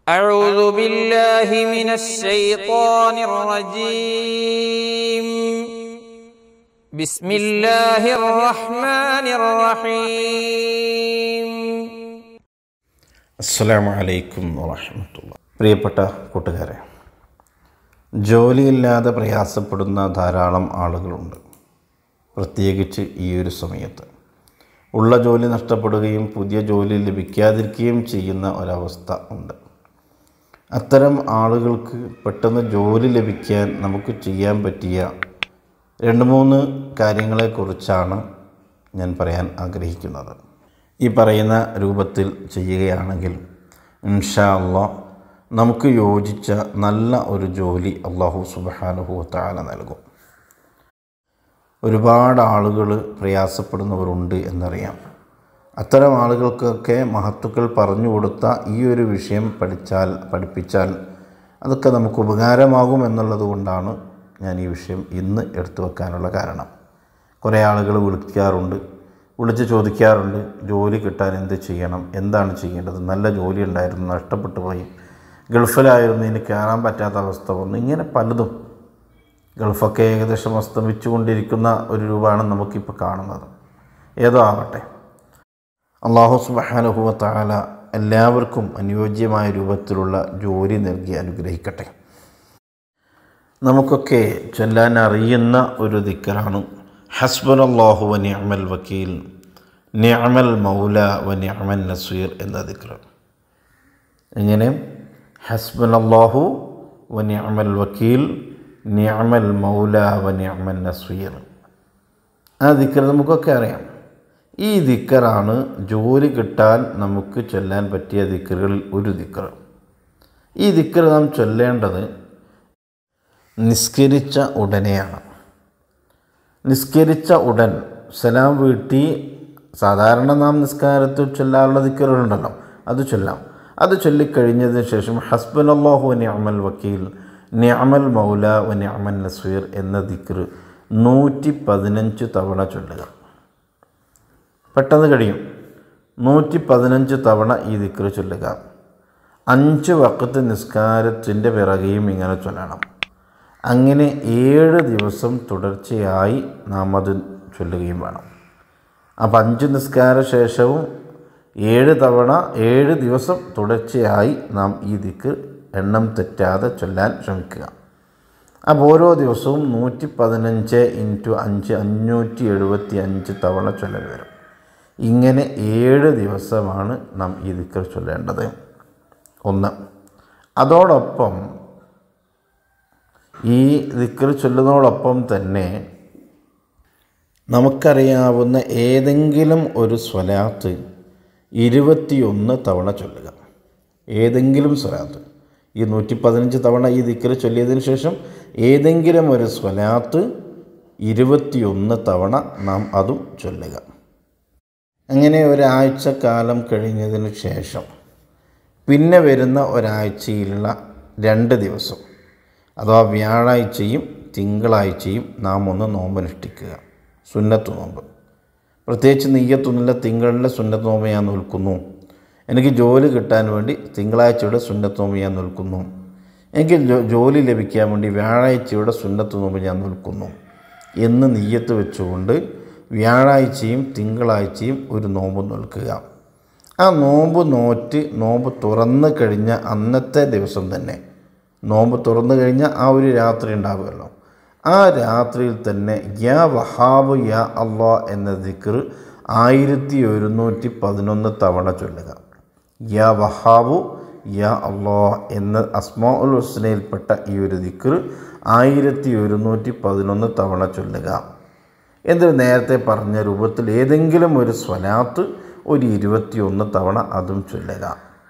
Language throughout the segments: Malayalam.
أعوذ بالله من الشيطان الرجيم بسم الله الرحمن الرحيم അസ്സലാമു അലൈക്കും വറഹമത്തുള്ള പ്രിയപ്പെട്ട കൂട്ടുകാരെ ജോലിയില്ലാതെ പ്രയാസപ്പെടുന്ന ധാരാളം ആളുകളുണ്ട് പ്രത്യേകിച്ച് ഈ ഒരു സമയത്ത് ഉള്ള ജോലി നഷ്ടപ്പെടുകയും പുതിയ ജോലി ലഭിക്കാതിരിക്കുകയും ചെയ്യുന്ന ഒരവസ്ഥ ഉണ്ട് അത്തരം ആളുകൾക്ക് പെട്ടെന്ന് ജോലി ലഭിക്കാൻ നമുക്ക് ചെയ്യാൻ പറ്റിയ രണ്ട് മൂന്ന് കാര്യങ്ങളെക്കുറിച്ചാണ് ഞാൻ പറയാൻ ആഗ്രഹിക്കുന്നത് ഈ പറയുന്ന രൂപത്തിൽ ചെയ്യുകയാണെങ്കിൽ ഇൻഷാ അള്ളാ നമുക്ക് യോജിച്ച നല്ല ഒരു ജോലി അള്ളാഹു സുബാനുഹു താല നൽകും ഒരുപാട് ആളുകൾ പ്രയാസപ്പെടുന്നവരുണ്ട് എന്നറിയാം അത്തരം ആളുകൾക്കൊക്കെ മഹത്തുക്കൾ പറഞ്ഞു കൊടുത്ത ഈ ഒരു വിഷയം പഠിച്ചാൽ പഠിപ്പിച്ചാൽ അതൊക്കെ നമുക്ക് ഉപകാരമാകും എന്നുള്ളത് കൊണ്ടാണ് ഞാൻ ഈ വിഷയം ഇന്ന് എടുത്തു വെക്കാനുള്ള കാരണം കുറേ ആളുകൾ വിളിക്കാറുണ്ട് വിളിച്ച് ചോദിക്കാറുണ്ട് ജോലി കിട്ടാൻ എന്ത് ചെയ്യണം എന്താണ് ചെയ്യേണ്ടത് നല്ല ജോലി ഉണ്ടായിരുന്നു നഷ്ടപ്പെട്ടു പോയി ഗൾഫിലായിരുന്നു ഇനി കയറാൻ പറ്റാത്ത അവസ്ഥ വന്നു ഇങ്ങനെ പലതും ഗൾഫൊക്കെ ഏകദേശം അസ്തമിച്ചുകൊണ്ടിരിക്കുന്ന ഒരു രൂപമാണ് നമുക്കിപ്പോൾ കാണുന്നത് ഏതോ ആവട്ടെ അള്ളാഹു സുബഹാനുഹുവ താല എല്ലാവർക്കും അനുയോജ്യമായ രൂപത്തിലുള്ള ജോലി നൽകി അനുഗ്രഹിക്കട്ടെ നമുക്കൊക്കെ ചൊല്ലാൻ അറിയുന്ന ഒരു ദിക്കറാണ് ഹസ്ബൻ അള്ളാഹു വ നിഅമൽ വക്കീൽ നിഅമൽ മൗല വ നിഅമൽ നസീർ എന്ന ദിക്കർ എങ്ങനെ ഹസ്ബൻ അള്ളാഹു വ നിഅമൽ വക്കീൽ നിഅമൽ മൗല വ നിഅമൽ നസീർ ആ ദിക്കർ നമുക്കൊക്കെ അറിയാം ഈ ദിക്കറാണ് ജോലി കിട്ടാൻ നമുക്ക് ചൊല്ലാൻ പറ്റിയ ദിക്കറുകളിൽ ഒരു ദിക്കർ ഈ ദിക്കർ നാം ചൊല്ലേണ്ടത് നിസ്കരിച്ച ഉടനെയാണ് നിസ്കരിച്ച ഉടൻ സലാം വീട്ടി സാധാരണ നാം നിസ്കാരത്തിൽ ചൊല്ലാറുള്ള ദിക്കറുകളുണ്ടല്ലോ അത് ചൊല്ലാം അത് ചൊല്ലിക്കഴിഞ്ഞതിന് ശേഷം ഹസ്ബൻ അള്ളാഹു നിഅമൽ വക്കീൽ നിഅമൽ മൗല വ നിഅമൽ നസീർ എന്ന ദിക്കർ നൂറ്റി പതിനഞ്ച് തവണ ചൊല്ലുക പെട്ടെന്ന് കഴിയും നൂറ്റി പതിനഞ്ച് തവണ ഈ ദിക്കർ ചൊല്ലുക അഞ്ച് വക്കത്ത് നിസ്കാരത്തിൻ്റെ പിറകെയും ഇങ്ങനെ ചൊല്ലണം അങ്ങനെ ഏഴ് ദിവസം തുടർച്ചയായി നാം അത് ചൊല്ലുകയും വേണം അപ്പം അഞ്ച് നിസ്കാര ശേഷവും ഏഴ് തവണ ഏഴ് ദിവസം തുടർച്ചയായി നാം ഈ ദിക്ക് എണ്ണം തെറ്റാതെ ചൊല്ലാൻ ശ്രമിക്കുക അപ്പോൾ ഓരോ ദിവസവും നൂറ്റി പതിനഞ്ച് ഇൻറ്റു അഞ്ച് അഞ്ഞൂറ്റി എഴുപത്തി അഞ്ച് തവണ ചൊല്ലൽ വരും ഇങ്ങനെ ഏഴ് ദിവസമാണ് നാം ഈ ദിക്കർ ചൊല്ലേണ്ടത് ഒന്ന് അതോടൊപ്പം ഈ ദിക്കർ ചൊല്ലുന്നതോടൊപ്പം തന്നെ നമുക്കറിയാവുന്ന ഏതെങ്കിലും ഒരു സ്വലാത്ത് ഇരുപത്തിയൊന്ന് തവണ ചൊല്ലുക ഏതെങ്കിലും സ്വലാത്ത് ഈ നൂറ്റി പതിനഞ്ച് തവണ ഈ ദിക്കർ ചൊല്ലിയതിന് ശേഷം ഏതെങ്കിലും ഒരു സ്വലാത്ത് ഇരുപത്തിയൊന്ന് തവണ നാം അതും ചൊല്ലുക അങ്ങനെ ഒരാഴ്ച കാലം കഴിഞ്ഞതിന് ശേഷം പിന്നെ വരുന്ന ഒരാഴ്ചയിലുള്ള രണ്ട് ദിവസം അഥവാ വ്യാഴാഴ്ചയും തിങ്കളാഴ്ചയും നാം ഒന്ന് നോമ്പനുഷ്ഠിക്കുക സുന്നത്ത് നോമ്പ് പ്രത്യേകിച്ച് നെയ്യത്തൊന്നുമില്ല തിങ്കളിലെ സുന്നത്ത് നോമ്പ് ഞാൻ നിൽക്കുന്നു എനിക്ക് ജോലി കിട്ടാൻ വേണ്ടി തിങ്കളാഴ്ചയുടെ സുന്നത്ത് നോമ്പ് ഞാൻ നിൽക്കുന്നു എനിക്ക് ജോലി ലഭിക്കാൻ വേണ്ടി വ്യാഴാഴ്ചയുടെ സുന്നത്ത് നോമ്പ് ഞാൻ നിൽക്കുന്നു എന്ന് നെയ്യത്ത് വെച്ചുകൊണ്ട് വ്യാഴാഴ്ചയും തിങ്കളാഴ്ചയും ഒരു നോമ്പ് നിൽക്കുക ആ നോമ്പ് നോറ്റ് നോമ്പ് തുറന്നു കഴിഞ്ഞ അന്നത്തെ ദിവസം തന്നെ നോമ്പ് തുറന്നു കഴിഞ്ഞാൽ ആ ഒരു രാത്രി ഉണ്ടാവുമല്ലോ ആ രാത്രിയിൽ തന്നെ യാ വഹാബ് യാ അള്ളാ എന്ന ദിക്കർ ആയിരത്തി ഒരുന്നൂറ്റി പതിനൊന്ന് തവണ ചൊല്ലുക യാ വഹാബു യാ അള്ളാ എന്ന അസ്മാ ഉൽ ഹുസ്നയിൽപ്പെട്ട ഈ ഒരു ദിക്കർ ആയിരത്തി ഒരുന്നൂറ്റി പതിനൊന്ന് തവണ ചൊല്ലുക എന്നിട്ട് നേരത്തെ പറഞ്ഞ രൂപത്തിൽ ഏതെങ്കിലും ഒരു സ്വലാത്ത് ഒരു ഇരുപത്തിയൊന്ന് തവണ അതും ചൊല്ലുക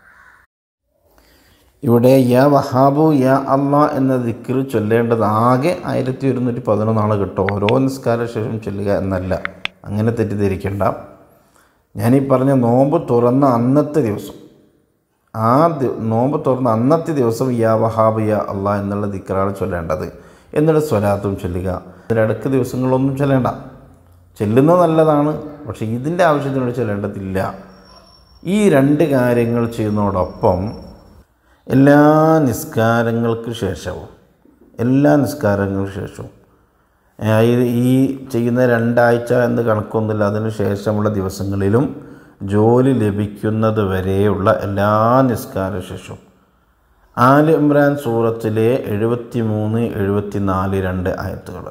ഇവിടെ യാ വഹാബു യാ അള്ളാ എന്ന ദിക്കർ ചൊല്ലേണ്ടത് ആകെ ആയിരത്തി ഒരുന്നൂറ്റി പതിനൊന്നാണ് കിട്ടും ഓരോ നിസ്കാര ശേഷം ചൊല്ലുക എന്നല്ല അങ്ങനെ തെറ്റിദ്ധരിക്കേണ്ട ഞാനീ പറഞ്ഞ നോമ്പ് തുറന്ന അന്നത്തെ ദിവസം ആ നോമ്പ് തുറന്ന അന്നത്തെ ദിവസം യാ വഹാബ് യാ അള്ളാ എന്നുള്ള ദിക്കറാണ് ചൊല്ലേണ്ടത് എന്നിട്ട് സ്വലാത്തും ചൊല്ലുക ഇതിനിടക്ക് ദിവസങ്ങളൊന്നും ചൊല്ലേണ്ട ചെല്ലുന്നത് നല്ലതാണ് പക്ഷേ ഇതിൻ്റെ ആവശ്യത്തിനോട് ചെല്ലേണ്ടതില്ല ഈ രണ്ട് കാര്യങ്ങൾ ചെയ്യുന്നതോടൊപ്പം എല്ലാ നിസ്കാരങ്ങൾക്ക് ശേഷവും എല്ലാ നിസ്കാരങ്ങൾക്ക് ശേഷവും ഏ, ഈ- ഈ ചെയ്യുന്ന രണ്ടാഴ്ച എന്ന് കണക്കൊന്നുമില്ല അതിന് ശേഷമുള്ള ദിവസങ്ങളിലും ജോലി ലഭിക്കുന്നത് വരെയുള്ള എല്ലാ നിസ്കാര ശേഷവും ആല് ഇമ്രാൻ സൂറത്തിലെ എഴുപത്തി മൂന്ന് എഴുപത്തി നാല് രണ്ട് ആയത്തുകൾ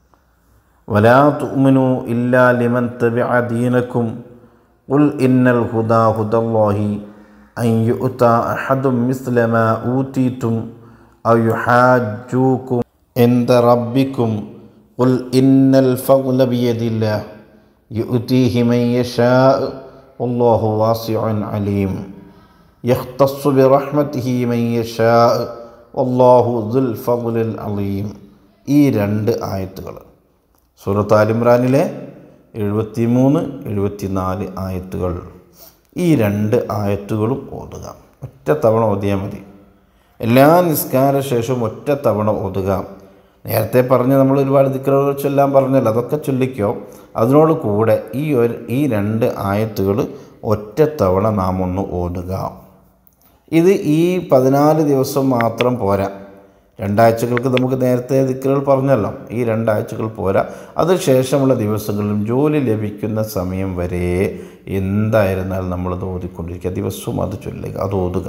വലാ തുഅ്മിനു ഇല്ലാ ലിമൻ തബിഅ ദീനക്കും ഖുൽ ഇന്നൽ ഹുദാ ഹുദല്ലാഹി അൻ യുഅത അഹദും മിസ്ല മാ ഊതീതും ഔ യുഹാജ്ജൂക്കും ഇൻദ റബ്ബിക്കും ഖുൽ ഇന്നൽ ഫضല ബിയദില്ലാഹ് യുഅതീഹി മൻ യശാ വല്ലാഹു വാസിഉൻ അലീം يختص برحمته من يشاء والله ذو الفضل العظيم ഈ രണ്ട് ആയത്തുകൾ സൂറത്ത് ആലിമ്രാനിലെ എഴുപത്തി മൂന്ന് എഴുപത്തി നാല് ആയത്തുകൾ ഈ രണ്ട് ആയത്തുകളും ഓതുക ഒറ്റ തവണ ഓതിയാൽ മതി എല്ലാ നിസ്കാര ശേഷവും ഒറ്റ തവണ ഓതുക നേരത്തെ പറഞ്ഞ് നമ്മൾ ഒരുപാട് ദിക്കറുകൾ ചൊല്ലാൻ പറഞ്ഞല്ലോ അതൊക്കെ ചൊല്ലിക്കോ അതിനോട് കൂടെ ഈ ഒരു ഈ രണ്ട് ആയത്തുകൾ ഒറ്റ തവണ നാം ഒന്ന് ഓതുക ഇത് ഈ പതിനാല് ദിവസം മാത്രം പോരാ രണ്ടാഴ്ചകൾക്ക് നമുക്ക് നേരത്തെ ദിക്കറുകൾ പറഞ്ഞല്ലോ ഈ രണ്ടാഴ്ചകൾ പോരാ അതിനുശേഷമുള്ള ദിവസങ്ങളിലും ജോലി ലഭിക്കുന്ന സമയം വരെ എന്തായിരുന്നാലും നമ്മളത് ഓതിക്കൊണ്ടിരിക്കുക ദിവസവും അത് ചൊല്ലുക അത് ഓതുക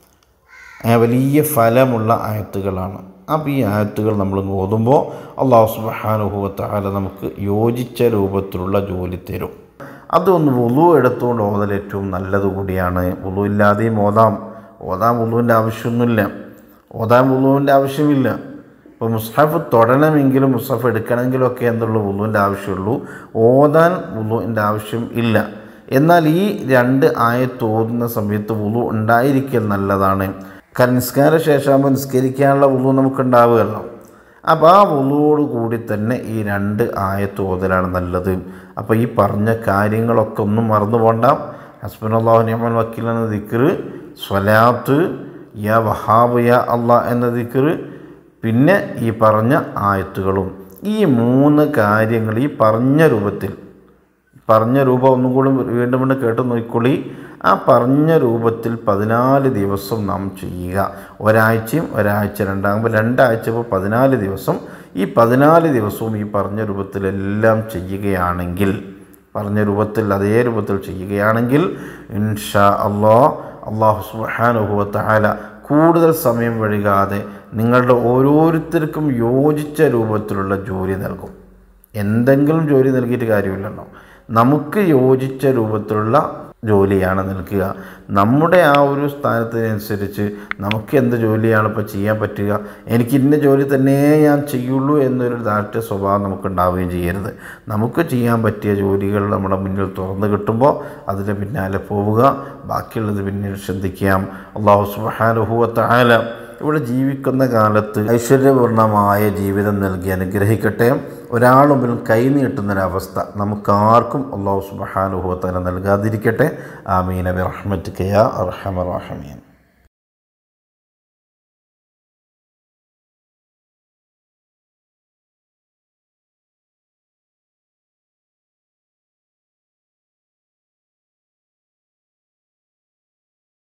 ആ വലിയ ഫലമുള്ള ആയത്തുകളാണ് അപ്പോൾ ഈ ആയത്തുകൾ നമ്മൾ ഓതുമ്പോൾ അള്ളാഹു സുബാനുഭവത്താല നമുക്ക് യോജിച്ച രൂപത്തിലുള്ള ജോലി തരും അതൊന്ന് വുളു എടുത്തുകൊണ്ട് ഓതൽ ഏറ്റവും നല്ലത് കൂടിയാണ് വുളു ഇല്ലാതെയും ഓതാം ഓതാൻ വുളുവിൻ്റെ ആവശ്യമൊന്നുമില്ല ഓതാൻ വുളുവിൻ്റെ ആവശ്യമില്ല ഇപ്പോൾ മുസ്ഹഫ് തൊടണമെങ്കിലും മുസ്ഹഫ് എടുക്കണമെങ്കിലും ഒക്കെ എന്നുള്ള വുളുവിൻ്റെ ആവശ്യമുള്ളൂ ഓതാൻ വുളുവിൻ്റെ ആവശ്യം ഇല്ല എന്നാൽ ഈ രണ്ട് ആയത്ത് ഓതുന്ന സമയത്ത് വുളു ഉണ്ടായിരിക്കൽ നല്ലതാണ് കാരണം നിസ്കാര ശേഷമാകുമ്പോൾ നിസ്കരിക്കാനുള്ള വുളു നമുക്ക് ഉണ്ടാവുകയല്ലോ അപ്പോൾ ആ വുളുവോട് കൂടി തന്നെ ഈ രണ്ട് ആയത്ത് ഓതലാണ് നല്ലത് അപ്പോൾ ഈ പറഞ്ഞ കാര്യങ്ങളൊക്കെ ഒന്നും മറന്നു പോണ്ട ഹസ്ബൻ അള്ളാഹു നിയമൻ വക്കീൽ എന്ന ദിക്കറ് സ്വലാത്ത് യാ വഹാബ് യാ അള്ളാ എന്ന ദിക്കറ് പിന്നെ ഈ പറഞ്ഞ ആയത്തുകളും ഈ മൂന്ന് കാര്യങ്ങൾ ഈ പറഞ്ഞ രൂപത്തിൽ പറഞ്ഞ രൂപം ഒന്നും കൂടി വീണ്ടും വീണ്ടും കേട്ട് നോക്കിക്കൊള്ളി ആ പറഞ്ഞ രൂപത്തിൽ പതിനാല് ദിവസം നാം ചെയ്യുക ഒരാഴ്ചയും ഒരാഴ്ച രണ്ടാകുമ്പോൾ രണ്ടാഴ്ച ഇപ്പോൾ പതിനാല് ദിവസം ഈ പതിനാല് ദിവസവും ഈ പറഞ്ഞ രൂപത്തിലെല്ലാം ചെയ്യുകയാണെങ്കിൽ പറഞ്ഞ രൂപത്തിൽ അതേ രൂപത്തിൽ ചെയ്യുകയാണെങ്കിൽ ഇൻഷാ അള്ളാ അള്ളാഹു സുബാനുഭവത്തായ കൂടുതൽ സമയം വഴികാതെ നിങ്ങളുടെ ഓരോരുത്തർക്കും യോജിച്ച രൂപത്തിലുള്ള ജോലി നൽകും എന്തെങ്കിലും ജോലി നൽകിയിട്ട് കാര്യമില്ലല്ലോ നമുക്ക് യോജിച്ച രൂപത്തിലുള്ള ജോലിയാണ് നൽകുക നമ്മുടെ ആ ഒരു സ്ഥാനത്തിനനുസരിച്ച് നമുക്ക് എന്ത് ജോലിയാണ് ഇപ്പോൾ ചെയ്യാൻ പറ്റുക എനിക്ക് ഇന്ന ജോലി തന്നെ ഞാൻ ചെയ്യുള്ളൂ എന്നൊരു ദാഷ്ട്യ സ്വഭാവം നമുക്ക് ഉണ്ടാവുകയും ചെയ്യരുത് നമുക്ക് ചെയ്യാൻ പറ്റിയ ജോലികൾ നമ്മുടെ മുന്നിൽ തുറന്നു കിട്ടുമ്പോൾ അതിന് പിന്നാലെ പോവുക ബാക്കിയുള്ളത് പിന്നീട് ശ്രദ്ധിക്കാം അള്ളാഹു സുബാനുഭവത്തായ ഇവിടെ ജീവിക്കുന്ന കാലത്ത് ഐശ്വര്യപൂർണമായ ജീവിതം നൽകി അനുഗ്രഹിക്കട്ടെ ഒരാൾ മുമ്പിൽ കൈനീട്ടുന്നൊരവസ്ഥ നമുക്കാർക്കും അള്ളാഹു സുബഹാനുഭവത്തല നൽകാതിരിക്കട്ടെ ആമീൻ അബി റഹ്മത്ത് കയാ അർഹമ റഹമീൻ